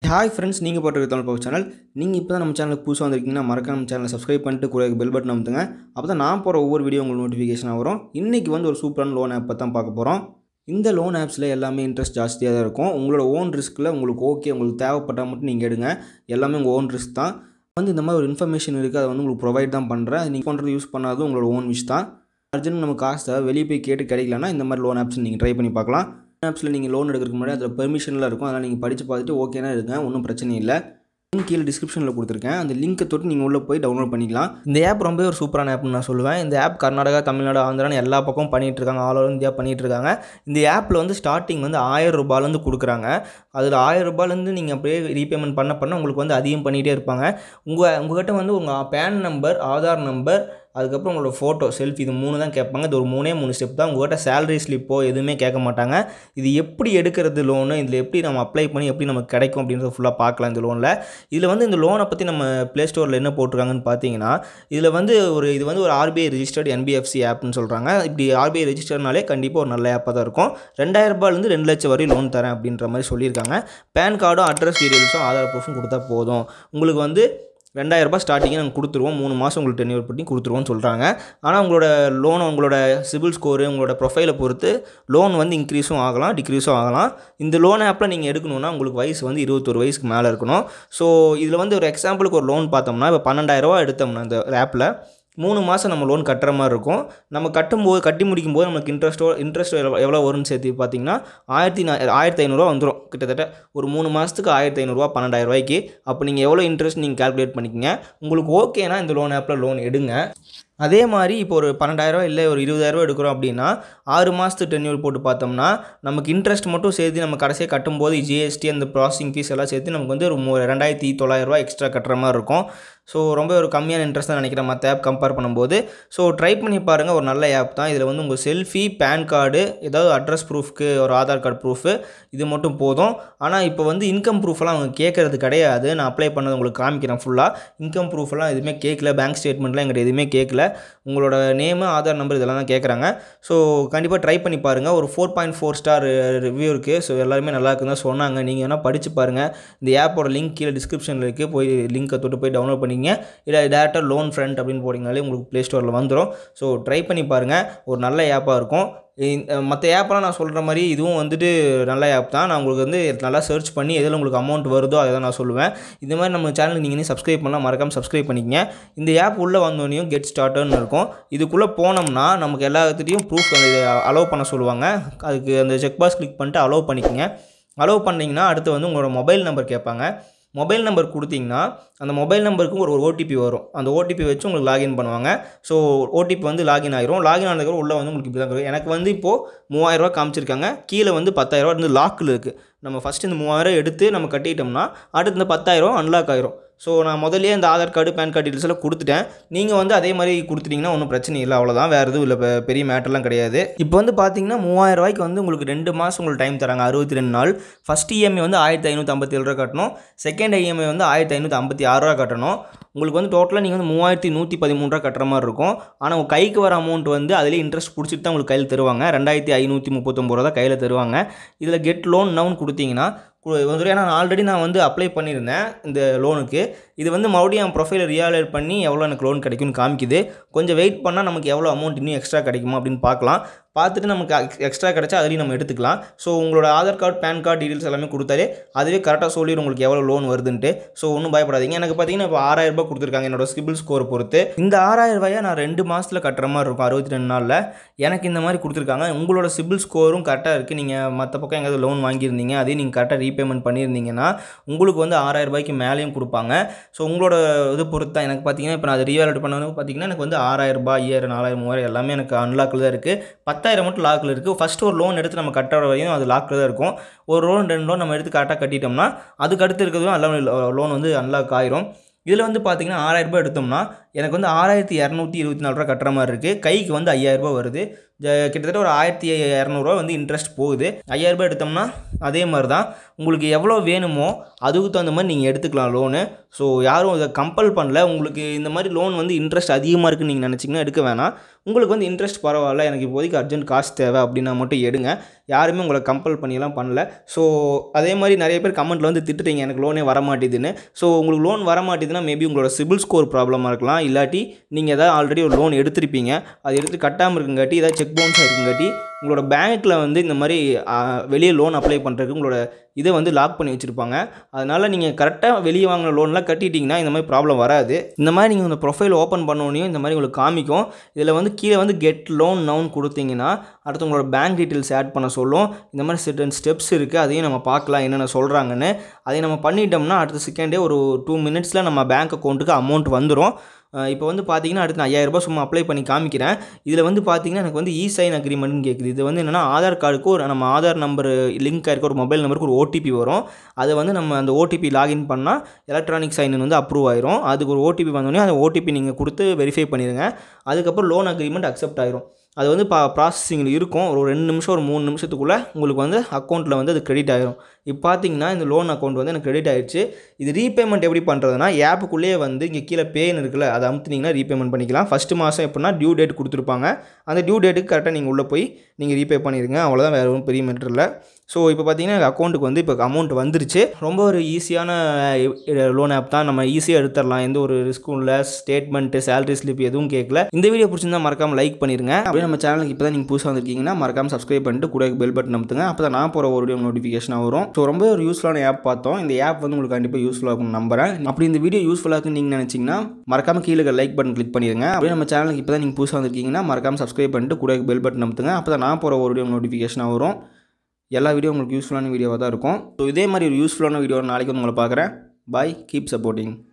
hi friends நீங்கள் போட்டிருக்க Tamil power channel நீங்கள் இப்போ தான் நம்ம சேனலுக்கு புதுசாக வந்திருக்கீங்கன்னா மறக்காம நம்ம சேனலை சப்ஸ்கிரைப் பண்ணிட்டு கூட பெல் பட்டன் அமுத்துங்க அப்போ தான் நான் போகிற ஒவ்வொரு வீடியோ உங்களுக்கு நோட்டிஃபிகேஷனாக வரும் இன்றைக்கி வந்து ஒரு சூப்பரான லோன் ஆப் தான் பார்க்க போகிறோம் இந்த லோன் ஆப்ஸில் எல்லாமே இன்ட்ரெஸ்ட் ஜாஸ்தியாக தான் இருக்கும் உங்களோட ஓன் ரிஸ்க்கில் உங்களுக்கு ஓகே உங்களுக்கு தேவைப்பட்டால் மட்டும் நீங்கள் எடுங்க எல்லாமே உங்கள் ஓன் ரிஸ்க் தான் வந்து இந்த மாதிரி ஒரு இன்ஃபர்மேஷன் இருக்குது அதை வந்து உங்களுக்கு ப்ரொவைட் தான் பண்ணுறேன் நீங்கள் பண்ணுறது யூஸ் பண்ணாதது உங்களோட ஓன் விஷ் தான் அர்ஜென்ட் நம்ம காசு தேவை வெளியே போய் கேட்டு கிடைக்கலன்னா இந்த மாதிரி லோன் ஆப்ஸ் நீங்கள் ட்ரை பண்ணி பார்க்கலாம் ஆப்ஸில் நீங்கள் லோன் எடுக்கிறதுக்கு முன்னாடி அதில் பெர்மிஷன்லாம் இருக்கும் அதெல்லாம் நீங்கள் படித்து பார்த்துட்டு ஓகேனா எடுங்க ஒன்றும் பிரச்சனை இல்லை லிங்க் கீழே டிஸ்கிரிப்ஷனில் கொடுத்துருக்கேன் அந்த லிங்க்கை தொட்டு நீங்கள் உள்ளே போய் டவுன்லோட் பண்ணிக்கலாம் இந்த ஆப் ரொம்பவே ஒரு சூப்பரான ஆப்னு நான் சொல்லுவேன் இந்த ஆப் கர்நாடகா தமிழ்நாடு ஆந்திரான்னு எல்லா பக்கமும் பண்ணிகிட்டு இருக்காங்க ஆல் ஓவர் இந்தியா பண்ணிகிட்டு இருக்காங்க இந்த ஆப்பில் வந்து ஸ்டார்டிங் வந்து ஆயிரம் ரூபாயிலேருந்து கொடுக்குறாங்க அதில் ஆயிரம் ரூபாயிலேருந்து நீங்கள் அப்படியே ரீபேமெண்ட் பண்ண பண்ண உங்களுக்கு வந்து அதிகம் பண்ணிகிட்டே இருப்பாங்க உங்கள் உங்கள்கிட்ட வந்து உங்கள் பேன் நம்பர் ஆதார் நம்பர் அதுக்கப்புறம் உங்களோட ஃபோட்டோ செல்ஃபி இது மூணு தான் கேட்பாங்க இது ஒரு மூணே மூணு ஸ்டெப் தான் உங்கள்கிட்ட சேலரி ஸ்லிப்போ எதுவுமே கேட்க மாட்டாங்க இது எப்படி எடுக்கிறது லோனு இதில் எப்படி நம்ம அப்ளை பண்ணி எப்படி நமக்கு கிடைக்கும் அப்படின்றத ஃபுல்லாக பார்க்கலாம் இந்த லோனில் இதில் வந்து இந்த லோனை பற்றி நம்ம ப்ளே ஸ்டோரில் என்ன போட்டிருக்காங்கன்னு பார்த்தீங்கன்னா இதில் வந்து ஒரு இது வந்து ஒரு ஆர்பிஐ ரிஜிஸ்டர்ட் என்பிஎஃப்சி ஆப்னு சொல்கிறாங்க இப்படி ஆர்பிஐ ரெஜிஸ்டர்னாலே கண்டிப்பாக ஒரு நல்ல ஆப்பாக தான் இருக்கும் ரெண்டாயிரம் ரூபாயிலேருந்து ரெண்டு லட்சம் வரை லோன் தரேன் அப்படின்ற மாதிரி சொல்லியிருக்காங்க பேன் கார்டும் அட்ரஸ் டீட்டெயில்ஸும் ஆதார் ப்ரூஃபும் கொடுத்தா போதும் உங்களுக்கு வந்து ரெண்டாயிரரூபா ஸ்டார்டிங்கே நாங்கள் கொடுத்துருவோம் மூணு மாதம் உங்களுக்கு டென்யூர் பண்ணி கொடுத்துருவோம்னு சொல்கிறாங்க ஆனால் உங்களோட லோன் உங்களோட சிபில் ஸ்கோரு உங்களோட ப்ரொஃபைலை பொறுத்து லோன் வந்து இன்க்ரீஸும் ஆகலாம் டிக்ரீஸும் ஆகலாம் இந்த லோன் ஆப்பில் நீங்கள் எடுக்கணுன்னா உங்களுக்கு வயசு வந்து இருபத்தொரு வயசுக்கு மேலே இருக்கணும் ஸோ இதில் வந்து ஒரு எக்ஸாம்பிளுக்கு ஒரு லோன் பார்த்தோம்னா இப்போ பன்னெண்டாயிரரூவா எடுத்தோம்னா இந்த ஆப்பில் மூணு மாதம் நம்ம லோன் கட்டுற மாதிரி இருக்கும் நம்ம கட்டும்போது கட்டி முடிக்கும் போது நமக்கு இன்ட்ரெஸ்ட்டோ இன்ட்ரெஸ்ட் எவ்வளோ எவ்வளோ வரும்னு சேர்த்து பார்த்தீங்கன்னா ஆயிரத்தி நா ஆயிரத்தி ஐநூறுரூவா வந்துடும் கிட்டத்தட்ட ஒரு மூணு மாதத்துக்கு ஆயிரத்தி ஐநூறுரூவா பன்னெண்டாயிரம் ரூபாய்க்கு அப்போ நீங்கள் எவ்வளோ இன்ட்ரெஸ்ட் நீங்கள் கால்குலேட் பண்ணிக்கங்க உங்களுக்கு ஓகேனா இந்த லோன் ஆப்பில் லோன் எடுங்க அதே மாதிரி இப்போ ஒரு பன்னெண்டாயிரரூவா இல்லை ஒரு இருபதாயிரரூவா எடுக்கிறோம் அப்படின்னா ஆறு மாதத்து டென்யூர் போட்டு பார்த்தோம்னா நமக்கு இன்ட்ரெஸ்ட் மட்டும் சேர்த்து நம்ம கடைசியாக கட்டும்போது ஜிஎஸ்டி அந்த ப்ராசஸிங் ஃபீஸ் எல்லாம் சேர்த்து நமக்கு வந்து ஒரு மூ ரெண்டாயிரத்தி தொள்ளாயிரரூவா எக்ஸ்ட்ரா கட்டுற மாதிரி இருக்கும் ஸோ ரொம்ப ஒரு கம்மியான இன்ட்ரெஸ்ட் தான் நினைக்கிறேன் மற்ற ஆப் கம்பேர் பண்ணும்போது ஸோ ட்ரை பண்ணி பாருங்கள் ஒரு நல்ல ஆப் தான் இதில் வந்து உங்கள் செல்ஃபி பேன் கார்டு ஏதாவது அட்ரஸ் ப்ரூஃப்க்கு ஒரு ஆதார் கார்டு ப்ரூஃபு இது மட்டும் போதும் ஆனால் இப்போ வந்து இன்கம் ப்ரூஃபெல்லாம் அவங்க கேட்குறது கிடையாது நான் அப்ளை பண்ணது உங்களுக்கு காமிக்கிறேன் ஃபுல்லாக இன்கம் ப்ரூஃபெல்லாம் எதுவுமே கேட்கல பேங்க் ஸ்டேட்மெண்ட்லாம் எங்கிட்ட எதுவுமே கேட்கல உங்களோட நேமு ஆதார் நம்பர் இதெல்லாம் தான் கேட்குறாங்க ஸோ கண்டிப்பாக ட்ரை பண்ணி பாருங்கள் ஒரு four point four star review இருக்குது ஸோ எல்லாருமே நல்லா இருக்குன்னு தான் சொன்னாங்க நீங்கள் வேணால் படித்து பாருங்கள் இந்த ஆப்போட லிங்க் கீழே டிஸ்கிரிப்ஷனில் இருக்குது போய் லிங்க்கை தொட்டு போய் டவுன்லோட் பண்ணிங்க இல்லை டேரெக்டாக லோன் ஃப்ரெண்ட் அப்படின்னு போட்டிங்கனாலே உங்களுக்கு ப்ளே ஸ்டோரில் வந்துடும் ஸோ ட்ரை பண்ணி பாருங்கள் ஒரு நல்ல ஆப்பாக இருக்கும் மற்ற ஆப்பெல்லாம் நான் சொல்கிற மாதிரி இதுவும் வந்துட்டு நல்ல ஆப் தான் நான் உங்களுக்கு வந்து நல்லா சர்ச் பண்ணி எதில் உங்களுக்கு அமௌண்ட் வருதோ அதை தான் நான் சொல்லுவேன் இந்த மாதிரி நம்ம சேனலுக்கு நீங்கள் இன்னும் சப்ஸ்கிரைப் பண்ணலாம் மறக்காமல் சப்ஸ்கிரைப் பண்ணிக்கங்க இந்த ஆப் உள்ளே வந்தோடனையும் கெட் ஸ்டார்டர்னு இருக்கும் இதுக்குள்ளே போனோம்னா நமக்கு எல்லாத்துலேயும் ப்ரூஃப் அந்த இதை அலோவ் பண்ண சொல்லுவாங்க அதுக்கு அந்த செக் பாக்ஸ் கிளிக் பண்ணிட்டு அலோவ் பண்ணிக்கங்க அலோவ் பண்ணிங்கன்னா அடுத்து வந்து உங்களோட மொபைல் நம்பர் கேட்பாங்க மொபைல் நம்பர் கொடுத்தீங்கன்னா அந்த மொபைல் நம்பருக்கு ஒரு ஒரு ஓடிபி வரும் அந்த ஓடிபி வச்சு உங்களுக்கு லாகின் பண்ணுவாங்க ஸோ ஓடிபி வந்து லாகின் ஆயிரும் லாகின் ஆனதுக்கப்புறம் உள்ளே வந்து உங்களுக்கு இப்படி தான் இருக்கும் எனக்கு வந்து இப்போது மூவாயிரரூவா காமிச்சிருக்காங்க கீழே வந்து பத்தாயிரரூவா வந்து லாக்கில் இருக்குது நம்ம ஃபஸ்ட்டு இந்த மூவாயிரம் எடுத்து நம்ம கட்டிட்டோம்னா அடுத்து இந்த பத்தாயிரம் அன்லாக் ஆயிரும் ஸோ நான் முதல்லே இந்த Aadhaar card PAN card details எல்லாம் கொடுத்துட்டேன் நீங்கள் வந்து அதே மாதிரி கொடுத்துட்டிங்கன்னா ஒன்றும் பிரச்சனை இல்லை அவ்வளோதான் வேறு எதுவும் இல்லை பெரிய மேட்டர்லாம் கிடையாது இப்போ வந்து பார்த்தீங்கன்னா மூவாயிரம் ரூபாய்க்கு வந்து உங்களுக்கு ரெண்டு மாதம் உங்களுக்கு டைம் தராங்க அறுபத்தி ரெண்டு நாள் ஃபஸ்ட் இஎம்ஐ வந்து ஆயிரத்தி ஐநூற்றி ஐம்பத்தி ஏழு ரூபா கட்டணும் செகண்ட் இஎம்ஐ வந்து ஆயிரத்தி ஐநூற்றி ஐம்பத்தி ஆறு ரூபா கட்டணும் உங்களுக்கு வந்து டோட்டலாக நீங்கள் வந்து மூவாயிரத்தி நூற்றி பதிமூணு ரூபா கட்டுற மாதிரி இருக்கும் ஆனால் உங்கள் கைக்கு வர அமௌண்ட் வந்து அதிலே இன்ட்ரெஸ்ட் பிடிச்சிட்டு தான் உங்களுக்கு கையில் தருவாங்க ரெண்டாயிரத்தி ஐநூற்றி முப்பத்தொம்பது ரூபா தான் கையில் தருவாங்க இதில் கெட் லோன் நவுன் கொடுத்தீங்கன்னா வந்து ஏன்னா ஆல்ரெடி நான் வந்து அப்ளை பண்ணியிருந்தேன் இந்த லோனுக்கு இது வந்து மறுபடியும் என் ப்ரொஃபைலை ரியாலேட் பண்ணி எவ்வளோ எனக்கு லோன் கிடைக்கும்னு காமிக்குது கொஞ்சம் வெயிட் பண்ணால் நமக்கு எவ்வளோ அமௌண்ட் இன்னும் எக்ஸ்ட்ரா கிடைக்குமா அப்படின்னு பார்க்கலாம் பார்த்துட்டு நமக்கு எக்ஸ்ட்ரா கிடச்சா அதுலேயும் நம்ம எடுத்துக்கலாம் ஸோ உங்களோட Aadhaar card PAN card details எல்லாமே கொடுத்தாலே அதுவே கரெக்டாக சொல்லிடும் உங்களுக்கு எவ்வளோ லோன் வருதுன்ட்டு ஸோ ஒன்றும் பயப்படாதீங்க எனக்கு பார்த்தீங்கன்னா இப்போ ஆறாயிரம் ரூபாய் கொடுத்துருக்காங்க என்னோட சிபில் ஸ்கோர் பொறுத்து இந்த ஆறாயிரம் ரூபாயை நான் ரெண்டு மாதத்தில் கட்டுற மாதிரி இருக்கும் அறுபத்தி ரெண்டு நாளில் எனக்கு இந்த மாதிரி கொடுத்துருக்காங்க உங்களோட சிபில் ஸ்கோரும் கரெக்டாக இருக்குது நீங்கள் மற்ற பக்கம் எங்கேயாவது லோன் வாங்கியிருந்தீங்க அதையும் நீங்கள் கரெக்டாக ரீபேமெண்ட் பண்ணியிருந்தீங்கன்னா உங்களுக்கு வந்து ஆறாயிரம் ரூபாய்க்கு மேலேயும் கொடுப்பாங்க ஸோ உங்களோட இது பொறுத்து தான் எனக்கு பார்த்தீங்கன்னா இப்போ நான் அதை ரீவேலேட் பண்ணணும் பார்த்தீங்கன்னா எனக்கு வந்து ஆறாயிரம் ரூபாய் ஐயாயிரம் நாலாயிரம் மூவாயிரம் எல்லாமே எனக்கு அன்லாக்கில் தான் இருக்குது பத்தாயிரம் மட்டும் லாக்கில் இருக்குது ஃபஸ்ட்டு ஒரு லோன் எடுத்து நம்ம கட்டுற வரையும் அது லாக்கில் தான் இருக்கும் ஒரு லோன் ரெண்டு லோன் நம்ம எடுத்து கரெக்டாக கட்டிட்டோம்னா அதுக்கு அடுத்து இருக்கிறதும் எல்லாம் லோன் வந்து அன்லாக் ஆயிரும் இதில் வந்து பார்த்தீங்கன்னா ஆறாயிரம் ரூபாய் எடுத்தோம்னா எனக்கு வந்து ஆறாயிரத்தி இரநூத்தி இருபத்தி நாலு ரூபா கட்டுற மாதிரி இருக்குது கைக்கு வந்து ஐயாயிரரூபா வருது ஜ- கிட்டத்தட்ட ஒரு ஆயிரத்தி இரநூறுவா வந்து இன்ட்ரெஸ்ட் போகுது ஐயாயிரரூபா எடுத்தோம்னா அதே மாதிரி தான் உங்களுக்கு எவ்வளோ வேணுமோ அதுக்கு தகுந்த மாதிரி நீங்கள் எடுத்துக்கலாம் லோனு ஸோ யாரும் இதை கம்பல் பண்ணல உங்களுக்கு இந்த மாதிரி லோன் வந்து இன்ட்ரெஸ்ட் அதிகமாக இருக்குன்னு நீங்கள் நினச்சிங்கன்னா எடுக்க வேணாம் உங்களுக்கு வந்து இன்ட்ரெஸ்ட் பரவாயில்ல எனக்கு இப்போதைக்கு அர்ஜென்ட் காசு தேவை அப்படின்னா மட்டும் எடுங்க யாருமே உங்களை கம்பல் பண்ணியெல்லாம் பண்ணல ஸோ அதே மாதிரி நிறைய பேர் கமெண்ட்டில் வந்து திட்டுறீங்க எனக்கு லோனே வர மாட்டேதுன்னு ஸோ உங்களுக்கு லோன் வர மாட்டேதுன்னா மேபி உங்களோட சிபில் ஸ்கோர் ப்ராப்ளமாக இருக்கலாம் இல்லாட்டி நீங்கள் ஏதாவது ஆல்ரெடி ஒரு லோன் எடுத்திருப்பீங்க அது எடுத்து கட்டாமல் இருக்குங்காட்டி ஏதாவது செக் பவுன்ஸாக இருக்குங்காட்டி உங்களோட பேங்க்கில் வந்து இந்த மாதிரி ஆ, வெளியே லோன் அப்ளை பண்ணுறதுக்கு உங்களோட இதை வந்து லாக் பண்ணி வச்சுருப்பாங்க அதனால் நீங்கள் கரெக்டாக வெளியே வாங்கின லோன்லாம் கட்டிட்டீங்கன்னா இந்த மாதிரி ப்ராப்ளம் வராது இந்த மாதிரி நீங்கள் இந்த ப்ரொஃபைல் ஓப்பன் பண்ணோன்னே இந்த மாதிரி உங்களுக்கு காமிக்கும் இதில் வந்து கீழே வந்து கெட் லோன் நவுன் கொடுத்தீங்கன்னா அடுத்து உங்களோட பேங்க் டீட்டெயில்ஸ் ஆட் பண்ண சொல்லும் இந்த மாதிரி certain ஸ்டெப்ஸ் இருக்குது அதையும் நம்ம பார்க்கலாம் என்னென்ன சொல்கிறாங்கன்னு அதை நம்ம பண்ணிட்டோம்னா அடுத்த செகண்டே ஒரு டூ மினிட்ஸில் நம்ம பேங்க் அக்கௌண்ட்டுக்கு அமௌண்ட் வந்துடும் இப்போ வந்து பார்த்தீங்கன்னா அடுத்து நான் 5000 ரூபாய் சும்மா அப்ளை பண்ணி காமிக்கிறேன் இதில் வந்து பார்த்தீங்கன்னா எனக்கு வந்து இ சைன் அக்ரிமெண்ட்னு கேட்குது இது வந்து என்னென்னா ஆதார் கார்டுக்கு ஒரு நம்ம ஆதார் நம்பர் லிங்க் ஆயிருக்க ஒரு மொபைல் நம்பருக்கு ஒரு ஓடிபி வரும் அதை வந்து நம்ம அந்த ஓடிபி லாகின் பண்ணால் எலக்ட்ரானிக் சைன் வந்து அப்ரூவ் ஆயிரும் அதுக்கு ஒரு ஓடிபி வந்தோடனே அந்த ஓடிபி நீங்கள் கொடுத்து வெரிஃபை பண்ணிடுங்க அதுக்கப்புறம் லோன் அக்ரிமெண்ட் அக்செப்ட் ஆயிரும் அது வந்து பா ப்ராசஸிங்கில் இருக்கும் ஒரு ரெண்டு நிமிஷம் ஒரு மூணு நிமிஷத்துக்குள்ளே உங்களுக்கு வந்து அக்கௌண்ட்டில் வந்து அது கிரெடிட் ஆயிரும் இப்போ பார்த்தீங்கன்னா இந்த லோன் அக்கௌண்ட் வந்து எனக்கு கிரெடிட் ஆயிடுச்சு இது ரீபேமெண்ட் எப்படி பண்ணுறதுனா ஆப்புக்குள்ளேயே வந்து இங்கே கீழே பேன் இருக்குல்ல அதை அமுத்துனீங்கன்னா ரீபேமெண்ட் பண்ணிக்கலாம் ஃபஸ்ட்டு மாதம் எப்படின்னா டியூ டேட் கொடுத்துருப்பாங்க அந்த டியூ டேட்டுக்கு கரெக்டாக நீங்கள் உள்ளே போய் நீங்கள் ரீபே பண்ணிடுங்க அவ்வளோதான் வேறு ஒன்றும் பெரிய மேட்ரு இல்லை ஸோ இப்போ பார்த்தீங்கன்னா எனக்கு அக்கௌண்ட்டுக்கு வந்து இப்போ அமௌண்ட் வந்துருச்சு ரொம்ப ஒரு ஈஸியான லோன் ஆப் தான் நம்ம ஈஸியாக எடுத்துடலாம் எந்த ஒரு ரிஸ்க்கும் இல்லை ஸ்டேட்மெண்ட்டு சேலரி ஸ்லிப் எதுவும் கேட்கல இந்த வீடியோ பிடிச்சிருந்தா மறக்காமல் லைக் பண்ணிருங்க அப்படியே நம்ம சேனலுக்கு இப்போ தான் நீங்கள் புதுசாக வந்திருக்கீங்கன்னா மறக்காமல் சப்ஸ்கிரைப் பண்ணிட்டு கூட பெல் பட்டன் அமுத்துங்க அப்போ தான் நான் போகிற ஒரு வீடியோ நோட்டிஃபிகேஷனாக வரும் ஸோ ரொம்ப ஒரு யூஸ்ஃபுல்லான ஆப் பார்த்தோம் இந்த ஆப் வந்து உங்களுக்கு கண்டிப்பாக யூஸ்ஃபுல்லாக இருக்கும் நம்புறேன் அப்படி இந்த வீடியோ யூஸ்ஃபுல்லாக இருக்குன்னு நீங்கள் நினச்சிங்கன்னா மறக்காமல் கீழே லைக் பட்டன் கிளிக் பண்ணிடுங்க அப்படியே நம்ம சேனலுக்கு இப்போ தான் நீங்கள் புதுசாக வந்திருக்கீங்கன்னா மறக்காமல் சப்ஸ்கிரைப் பண்ணிட்டு கூட பெல் பட்டன் அமுத்துங்க அப்போ தான் நான் போகிற ஒரு வீடியோ நோட்டிஃபிகேஷனாக வரும் எல்லா வீடியோ உங்களுக்கு யூஸ்ஃபுல்லான வீடியோவாக தான் இருக்கும் ஸோ இதே மாதிரி ஒரு யூஸ்ஃபுல்லான வீடியோ நாளைக்கு வந்து உங்களை பார்க்குறேன் பாய் கீப் சப்போர்ட்டிங்